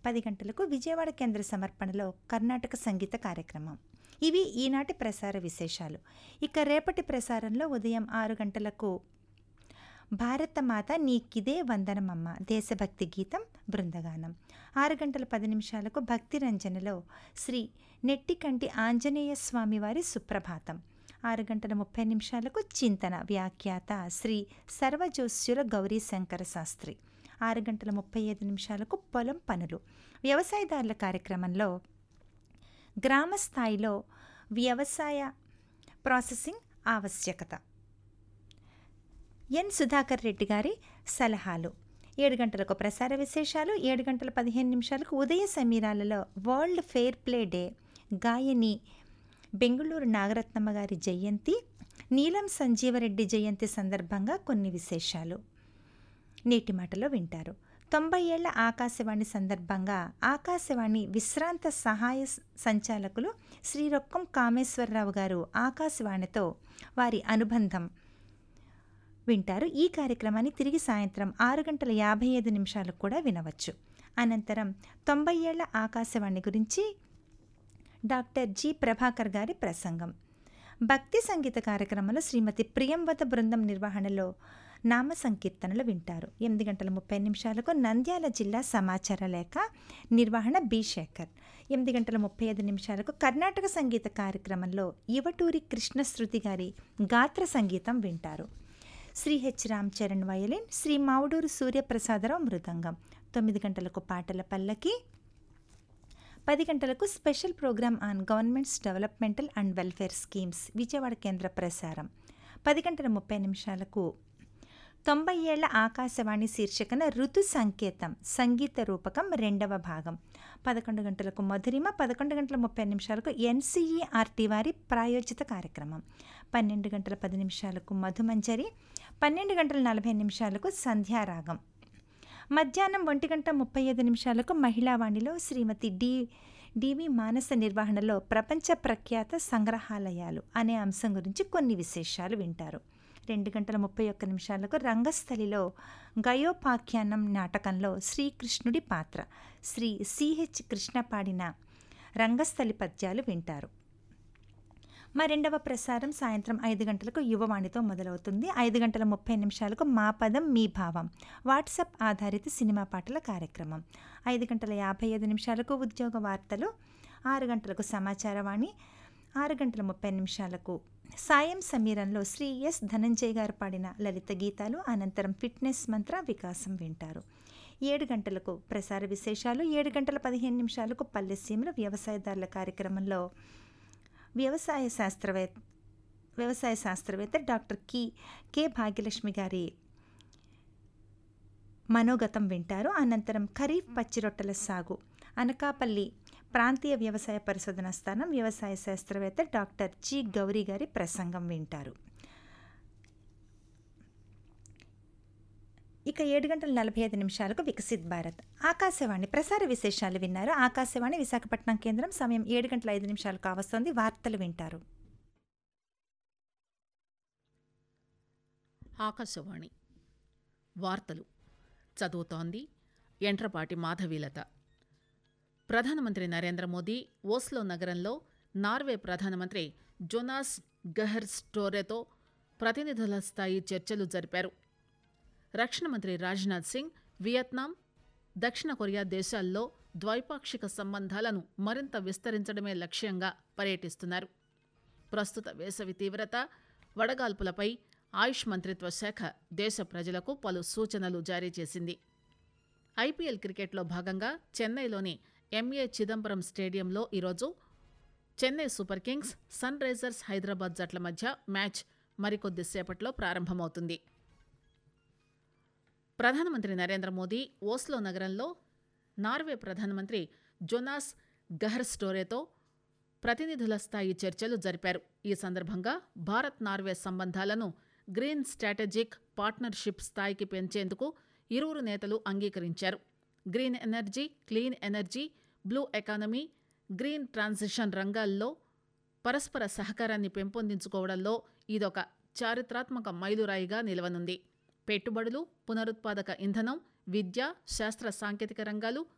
పది గంటలకు విజయవాడ కేంద్ర సమర్పణలో కర్ణాటక సంగీత కార్యక్రమం ఇవి ఈనాటి ప్రసార విశేషాలు ఇక రేపటి ప్రసారంలో ఉదయం ఆరు గంటలకు భారతమాత నీకిదే వందనమమ్మ దేశభక్తి గీతం బృందగానం ఆరు గంటల పది నిమిషాలకు భక్తి రంజనలో శ్రీ నెట్టికంటి ఆంజనేయ స్వామివారి సుప్రభాతం ఆరు గంటల ముప్పై నిమిషాలకు చింతన వ్యాఖ్యాత శ్రీ సర్వజోస్యుల గౌరీ శంకర శాస్త్రి ఆరు గంటల ముప్పై ఐదు నిమిషాలకు పొలం పనులు వ్యవసాయదారుల కార్యక్రమంలో గ్రామ స్థాయిలో వ్యవసాయ ప్రాసెసింగ్ ఆవశ్యకత ఎన్ సుధాకర్ రెడ్డి గారి సలహాలు ఏడు గంటలకు ప్రసార విశేషాలు ఏడు గంటల పదిహేను నిమిషాలకు ఉదయ సమీరాలలో వరల్డ్ ఫెయిర్ ప్లే డే గాయని బెంగుళూరు నాగరత్నమ్మ గారి జయంతి నీలం సంజీవరెడ్డి జయంతి సందర్భంగా కొన్ని విశేషాలు నేటి మాటలో వింటారు తొంభై ఏళ్ల ఆకాశవాణి సందర్భంగా ఆకాశవాణి విశ్రాంత సహాయ సంచాలకులు శ్రీ రొక్కం కామేశ్వరరావు గారు ఆకాశవాణితో వారి అనుబంధం వింటారు ఈ కార్యక్రమాన్ని తిరిగి సాయంత్రం ఆరు గంటల యాభై ఐదు నిమిషాలకు కూడా వినవచ్చు అనంతరం తొంభై ఏళ్ల ఆకాశవాణి గురించి డాక్టర్ జి ప్రభాకర్ గారి ప్రసంగం భక్తి సంగీత కార్యక్రమంలో శ్రీమతి ప్రియంవత బృందం నిర్వహణలో నామ సంకీర్తనలు వింటారు ఎనిమిది గంటల ముప్పై నిమిషాలకు నంద్యాల జిల్లా సమాచార లేఖ నిర్వహణ బి శేఖర్ ఎనిమిది గంటల ముప్పై ఐదు నిమిషాలకు కర్ణాటక సంగీత కార్యక్రమంలో యువటూరి కృష్ణశృతి గారి గాత్ర సంగీతం వింటారు శ్రీ హెచ్ రామ్ చరణ్ వయలిన్ శ్రీ మావుడూరు సూర్యప్రసాదరావు మృదంగం తొమ్మిది గంటలకు పాటల పల్లకి పది గంటలకు special programme on governments developmental and welfare schemes Vijayawada కేంద్ర ప్రసారం పది గంటల ముప్పై నిమిషాలకు తొంభై ఏళ్ల ఆకాశవాణి శీర్షికన ఋతు సంకేతం సంగీత రూపకం రెండవ భాగం పదకొండు గంటలకు మధురిమ పదకొండు గంటల ముప్పై నిమిషాలకు ఎన్సీఈఆర్టీ వారి ప్రాయోజిత కార్యక్రమం పన్నెండు గంటల పది నిమిషాలకు మధుమంజరి పన్నెండు గంటల నలభై నిమిషాలకు సంధ్యారాగం మధ్యాహ్నం ఒంటి గంట ముప్పై ఐదు నిమిషాలకు మహిళావాణిలో శ్రీమతి డి డివి మానస నిర్వహణలో ప్రపంచ ప్రఖ్యాత సంగ్రహాలయాలు అనే అంశం గురించి కొన్ని విశేషాలు వింటారు రెండు గంటల ముప్పై ఒక్క నిమిషాలకు రంగస్థలిలో గయోపాఖ్యానం నాటకంలో శ్రీకృష్ణుడి పాత్ర శ్రీ సిహెచ్ కృష్ణ పాడిన రంగస్థలి పద్యాలు వింటారు మా రెండవ ప్రసారం సాయంత్రం ఐదు గంటలకు యువవాణితో మొదలవుతుంది ఐదు గంటల ముప్పై నిమిషాలకు మా పదం మీ భావం వాట్సాప్ ఆధారిత సినిమా పాటల కార్యక్రమం ఐదు గంటల యాభై ఐదు నిమిషాలకు ఉద్యోగ వార్తలు ఆరు గంటలకు సమాచారవాణి ఆరు గంటల ముప్పై నిమిషాలకు సాయం సమీరంలో శ్రీ ఎస్ ధనంజయ్ గారు పాడిన లలిత గీతాలు అనంతరం ఫిట్నెస్ మంత్ర వికాసం వింటారు ఏడు గంటలకు ప్రసార విశేషాలు ఏడు గంటల పదిహేను నిమిషాలకు పల్లెసీమల వ్యవసాయదారుల కార్యక్రమంలో వ్యవసాయ శాస్త్రవేత్త వ్యవసాయ శాస్త్రవేత్త డాక్టర్ కి కె భాగ్యలక్ష్మి గారి మనోగతం వింటారు అనంతరం ఖరీఫ్ పచ్చిరొట్టెల సాగు అనకాపల్లి ప్రాంతీయ వ్యవసాయ పరిశోధన స్థానం వ్యవసాయ శాస్త్రవేత్త డాక్టర్ జి గౌరీ గారి ప్రసంగం వింటారు ఇక ఏడు గంటల నలభై ఐదు నిమిషాలకు వికసిత్ భారత్ ఆకాశవాణి ప్రసార విశేషాలు విన్నారు ఆకాశవాణి విశాఖపట్నం కేంద్రం సమయం ఏడు గంటల ఐదు నిమిషాలు కావస్తోంది వార్తలు వింటారు ఆకాశవాణి వార్తలు చదువుతోంది ఎంట్రపాటి మాధవీలత ప్రధానమంత్రి నరేంద్ర మోదీ ఓస్లో నగరంలో నార్వే ప్రధానమంత్రి జొనాస్ గహర్ స్టోరెతో ప్రతినిధుల స్థాయి చర్చలు జరిపారు రక్షణ మంత్రి రాజ్నాథ్ సింగ్ వియత్నాం దక్షిణ కొరియా దేశాల్లో ద్వైపాక్షిక సంబంధాలను మరింత విస్తరించడమే లక్ష్యంగా పర్యటిస్తున్నారు ప్రస్తుత వేసవి తీవ్రత వడగాల్పులపై ఆయుష్ మంత్రిత్వ శాఖ దేశ ప్రజలకు పలు సూచనలు జారీ చేసింది ఐపీఎల్ క్రికెట్లో భాగంగా చెన్నైలోని ఎంఏ చిదంబరం స్టేడియంలో ఈరోజు Chennai super kings Sunrisers Hyderabad జట్ల మధ్య మ్యాచ్ మరికొద్దిసేపట్లో ప్రారంభమవుతుంది ప్రధానమంత్రి నరేంద్ర మోదీ ఓస్లో నగరంలో నార్వే ప్రధానమంత్రి జొనాస్ గహర్ స్టోరేతో ప్రతినిధుల స్థాయి చర్చలు జరిపారు ఈ సందర్భంగా భారత్ నార్వే సంబంధాలను గ్రీన్ స్ట్రాటజిక్ పార్ట్నర్షిప్ స్థాయికి పెంచేందుకు ఇరువురు నేతలు అంగీకరించారు green energy clean energy blue economy green transition రంగాల్లో పరస్పర సహకారాన్ని పెంపొందించుకోవడంలో ఇదొక చారిత్రాత్మక మైలురాయిగా నిలవనుంది పెట్టుబడులు పునరుత్పాదక ఇంధనం విద్య శాస్త్ర సాంకేతిక రంగాలు